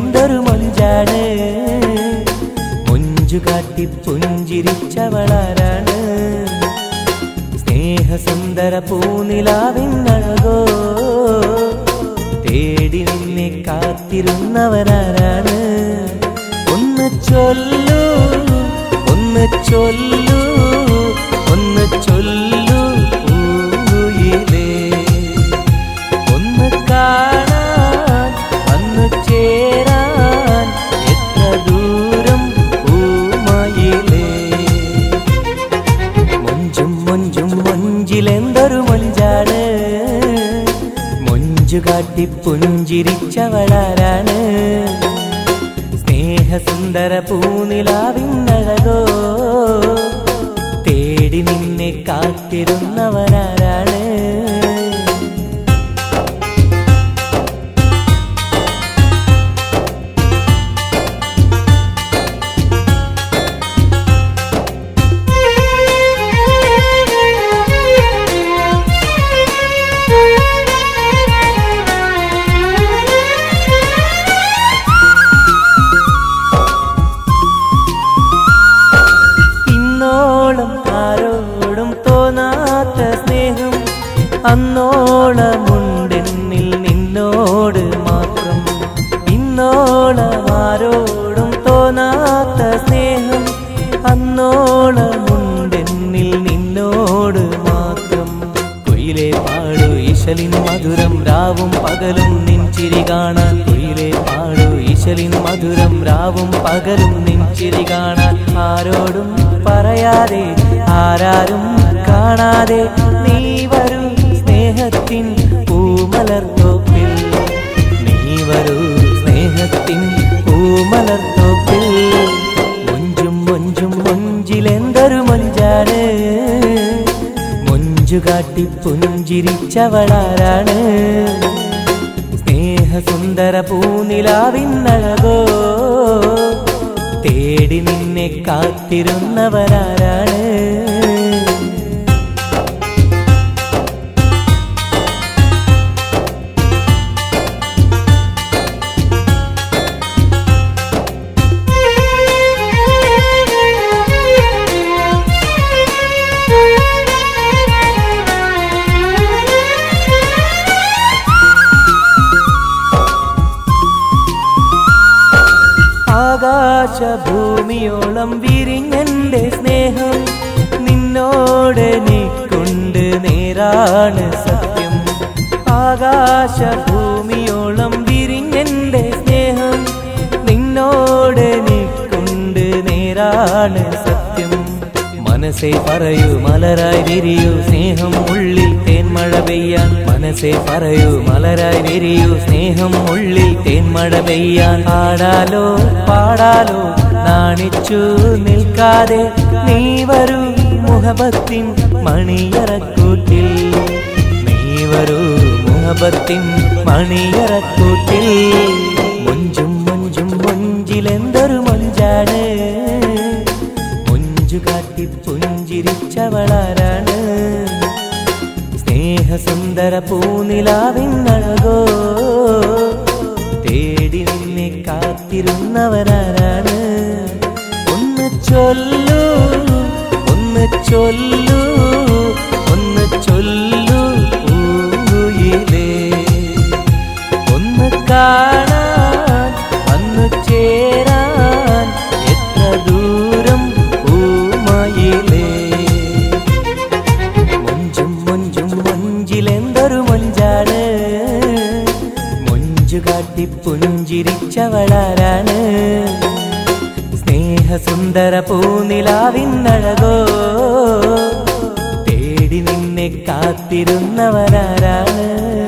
മുഞ്ചിലെന്തൊരു മൊഞ്ചാണ് മൊഞ്ചു കാട്ടി പുഞ്ചിരിച്ചവളാരാണ് സ്നേഹസുന്ദര പൂനിലാവിന്നഴകോ തേടി നിന്നെ കാത്തിരുന്നവരാരാണ് ഒന്ന് ചൊല്ലൂ ഒന്ന് ചൊല്ലൂ ഒന്ന് ചൊല്ലൂ പൂയിലേ ഒന്ന് കാണാൻ വന്നു ചേരാൻ എത്ര ദൂരം പൂമയിലേ മൊഞ്ചും മൊഞ്ചും മൊഞ്ചിലെന്തൊരു മൊഞ്ചാണ് മൊഞ്ചു കാട്ടി പുഞ്ചിരിച്ചവളാരാണ് സ്നേഹസുന്ദര പൂനിലാവിന്നഴകോ തേടി നിന്നെ കാത്തിരുന്നവരാരാണ് ഇന്നോളം ആരോടും തോന്നാത്ത സ്നേഹം അന്നോളമുണ്ടെന്നിൽ നിന്നോട് മാത്രം ഇന്നോളം ആരോടും തോന്നാത്ത സ്നേഹം അന്നോളമുണ്ടെന്നിൽ നിന്നോട് മാത്രം കൊയിലെ പാടു ഈശലിൻ മധുരം രാവും പകലും നിൻചിരി കാണാൻ കൊയിലെ പാടു ഈശലിൻ മധുരം രാവും പകലും നിൻചിരി കാണാൻ ആരോടും പറയാതെ ആരാരും കാണാതെ നീ വരൂ സ്നേഹത്തിൻ പൂമലർത്തോപ്പിൽ നീ വരൂ സ്നേഹത്തിൻ പൂമലർത്തോപ്പിൽ മൊഞ്ചും മൊഞ്ചും മൊഞ്ചിലെന്തൊരു മൊഞ്ചാണ് മൊഞ്ചു കാട്ടി പുഞ്ചിരിച്ചവളാരാണ് സ്നേഹസുന്ദര പൂനിലാവിന്നഴകോ തേടി നിന്നെ കാത്തിരുന്നവരാരാണ് ആകാശഭൂമിയോളം വിരിഞ്ഞെന്റെ സ്നേഹം നിന്നോട് നീക്കൊണ്ട് നേരാണ് സത്യം ആകാശഭൂമിയോളം വിരിഞ്ഞെന്റെ സ്നേഹം നിന്നോട് നീക്കൊണ്ട് നേരാണ് സത്യം മനസ്സേ പറയൂ മലരായി വിരിയൂ സ്നേഹം ഉള്ളിൽ തേന്മഴ പെയ്യാൻ മനസ്സേ പറയൂ മലരായി വിരിയൂ സ്നേഹം ഉള്ളിൽ തേന്മഴ പെയ്യാൻ ആടാലോ പാടാലോ നാണിച്ചു നിൽക്കാതെ നീ വരൂ മുഹബത്തിൻ മണിയറക്കൂട്ടിൽ നീ വരൂ മുഹബത്തിൻ മണിയറക്കൂട്ടിൽ മൊഞ്ചും മൊഞ്ചും മൊഞ്ചിലെന്തൊരു മൊഞ്ചാണ് മൊഞ്ചു കാട്ടി പുഞ്ചിരിച്ചവളാരാണ് സ്നേഹസുന്ദര പൂനിലാവിന്നഴകോ തേടി നിന്നെ കാത്തിരുന്നവരാരാണ് ഒന്ന് ചൊല്ലൂ ഒന്ന് ചൊല്ലൂ ഒന്ന് ചൊല്ലൂ പൂയിലേ ഒന്ന് കാണാൻ വന്നു ചേരാൻ എത്ര ദൂരം പൂമയിലേ മൊഞ്ചും മൊഞ്ചും മൊഞ്ചിലെന്തൊരു മൊഞ്ചാണ് മൊഞ്ചു കാട്ടി പുഞ്ചിരിച്ചവളാരാണ് സ്നേഹസുന്ദര പൂനിലാവിന്നഴകോ തേടി നിന്നെ കാത്തിരുന്നവരാരാണ്